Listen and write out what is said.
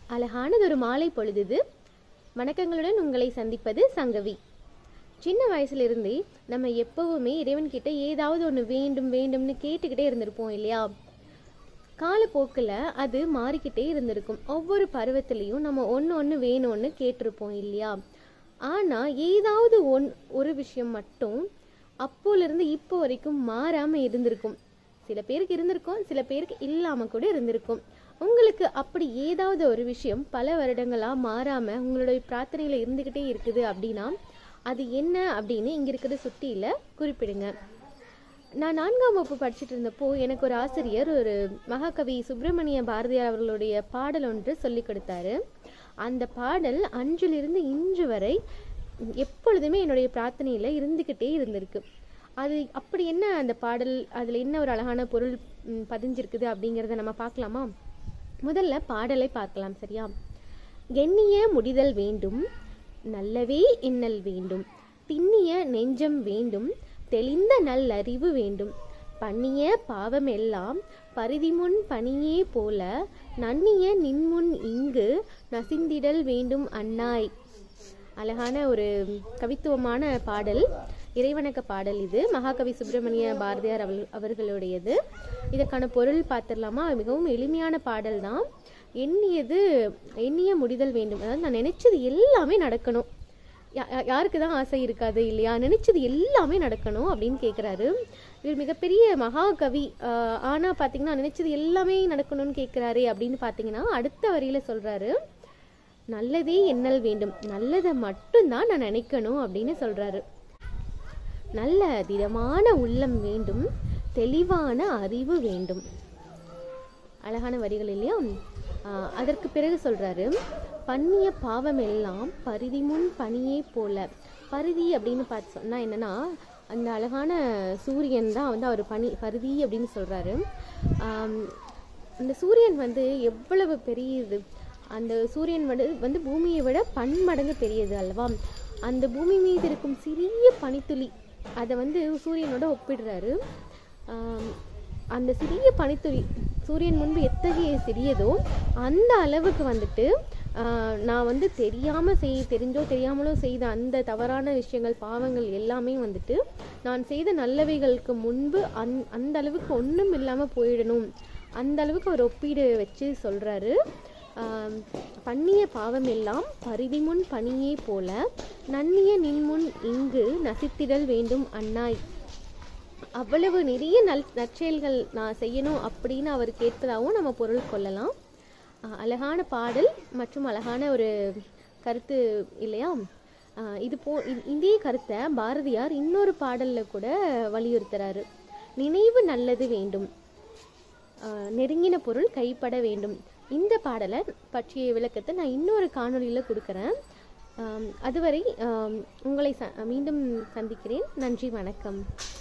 அழகானதொரு மாலை பொழுது வணக்கங்களுடன் உங்களை சந்திப்பது சங்கவி சின்ன வயசுலேருந்தே நம்ம எப்பவுமே இறைவன்கிட்ட ஏதாவது ஒன்று வேண்டும் வேண்டும்னு கேட்டுக்கிட்டே இருந்திருப்போம் இல்லையா காலப்போக்கில் அது மாறிக்கிட்டே இருந்திருக்கும் ஒவ்வொரு பருவத்திலையும் நம்ம ஒன்று ஒன்று வேணும்னு கேட்டிருப்போம் இல்லையா ஆனால் ஏதாவது ஒன் ஒரு விஷயம் மட்டும் அப்போலேருந்து இப்போ வரைக்கும் மாறாமல் இருந்திருக்கும் சில பேருக்கு இருந்திருக்கும் சில பேருக்கு இல்லாமல் கூட இருந்திருக்கும் உங்களுக்கு அப்படி ஏதாவது ஒரு விஷயம் பல வருடங்களாக மாறாமல் உங்களுடைய பிரார்த்தனையில் இருந்துக்கிட்டே இருக்குது அப்படின்னா அது என்ன அப்படின்னு இங்கே இருக்கிற சுட்டியில் குறிப்பிடுங்க நான் நான்காம் வகுப்பு படிச்சுட்டு இருந்தப்போ எனக்கு ஒரு ஆசிரியர் ஒரு மகாகவி சுப்பிரமணிய பாரதியார் அவர்களுடைய பாடல் ஒன்று சொல்லி கொடுத்தாரு அந்த பாடல் அன்றிலிருந்து இன்று வரை எப்பொழுதுமே என்னுடைய பிரார்த்தனையில் இருந்துக்கிட்டே இருந்திருக்கு அது அப்படி என்ன அந்த பாடல் அதில் என்ன ஒரு அழகான பொருள் ம், பதிஞ்சிருக்குது அப்படிங்கிறத நம்ம பார்க்கலாமா முதல்ல பாடலை பார்க்கலாம் சரியா எண்ணிய முடிதல் வேண்டும் நல்லவே எண்ணல் வேண்டும் திண்ணிய நெஞ்சம் வேண்டும் தெளிந்த நல்லறிவு வேண்டும் பண்ணிய பாவமெல்லாம் பரிதிமுன் பணியே போல நன்னிய நின்முன் இங்கு நசிந்திடல் வேண்டும் அன்னாய் அழகான ஒரு கவித்துவமான பாடல் இறைவணக்க பாடல் இது மகாகவி சுப்பிரமணிய பாரதியார் அவள் அவர்களுடையது இதற்கான பொருள் பார்த்துடலாமா மிகவும் எளிமையான பாடல் தான் எண்ணியது எண்ணிய முடிதல் வேண்டும் அதாவது நான் நினைச்சது எல்லாமே நடக்கணும் யா- யா- யாருக்கு தான் ஆசை இருக்காது இல்லையா நினைச்சது எல்லாமே நடக்கணும் அப்படின்னு கேட்குறாரு இவர் மிகப்பெரிய மகாகவி ஆஹ் ஆனா பார்த்தீங்கன்னா நினைச்சது எல்லாமே நடக்கணும்னு கேட்குறாரு அப்படின்னு பார்த்தீங்கன்னா அடுத்த வரியில சொல்றாரு நல்லதே எண்ணல் வேண்டும் நல்லதை மட்டும்தான் நான் நினைக்கணும் அப்படின்னு சொல்றாரு நல்ல திடமான உள்ளம் வேண்டும் தெளிவான அறிவு வேண்டும் அழகான வரிகள் இல்லையா ஆஹ் அதற்கு பிறகு சொல்றாரு பண்ணிய பாவம் எல்லாம் பரிதி முன் பனியே போல பரிதி அப்படின்னு பார்த்து சொன்னா என்னன்னா அந்த அழகான சூரியன் தான் வந்து அவர் பனி பரிதி அப்படின்னு சொல்றாரு ஆம், அந்த சூரியன் வந்து எவ்வளவு பெரியது அந்த சூரியன் வந்து வந்து பூமியை விட பன்மடங்கு பெரியது அல்லவா அந்த பூமி மீது இருக்கும் சிறிய பனித்துளி அதை வந்து சூரியனோட ஒப்பிடுறாரு ஆம், அந்த சிறிய பனித்துளி சூரியன் முன்பு எத்தகைய சிறியதோ அந்த அளவுக்கு வந்துட்டு ஆஹ், நான் வந்து தெரியாமல் செய் தெரிஞ்சோ தெரியாமலோ செய்த அந்த தவறான விஷயங்கள் பாவங்கள் எல்லாமே வந்துட்டு நான் செய்த நல்லவைகளுக்கு முன்பு அந் அந்த அளவுக்கு ஒன்றும் இல்லாமல் போயிடணும் அந்த அளவுக்கு அவர் ஒப்பீடு வச்சு சொல்கிறாரு பண்ணிய பாவம் எல்லாம் பரிதி முன் பணியே போல நன்னிய நின்முன் இங்கு நசித்திடல் வேண்டும் அன்னாய் அவ்வளவு நிறைய நல் நற்செயல்கள் நான் செய்யணும் அப்படின்னு அவர் கேட்பதாகவும் நம்ம பொருள் கொள்ளலாம் அஹ் அழகான பாடல் மற்றும் அழகான ஒரு கருத்து இல்லையா அஹ் இது போ இ- இதே கருத்தை பாரதியார் இன்னொரு பாடலில் கூட வலியுறுத்துறாரு நினைவு நல்லது வேண்டும் அஹ் நெருங்கின பொருள் கைப்பட வேண்டும் இந்த பாடலை பற்றிய விளக்கத்தை நான் இன்னொரு காணொளியில் கொடுக்குறேன் ஆம், அதுவரை ஆம், உங்களை ச மீண்டும் சந்திக்கிறேன் நன்றி வணக்கம்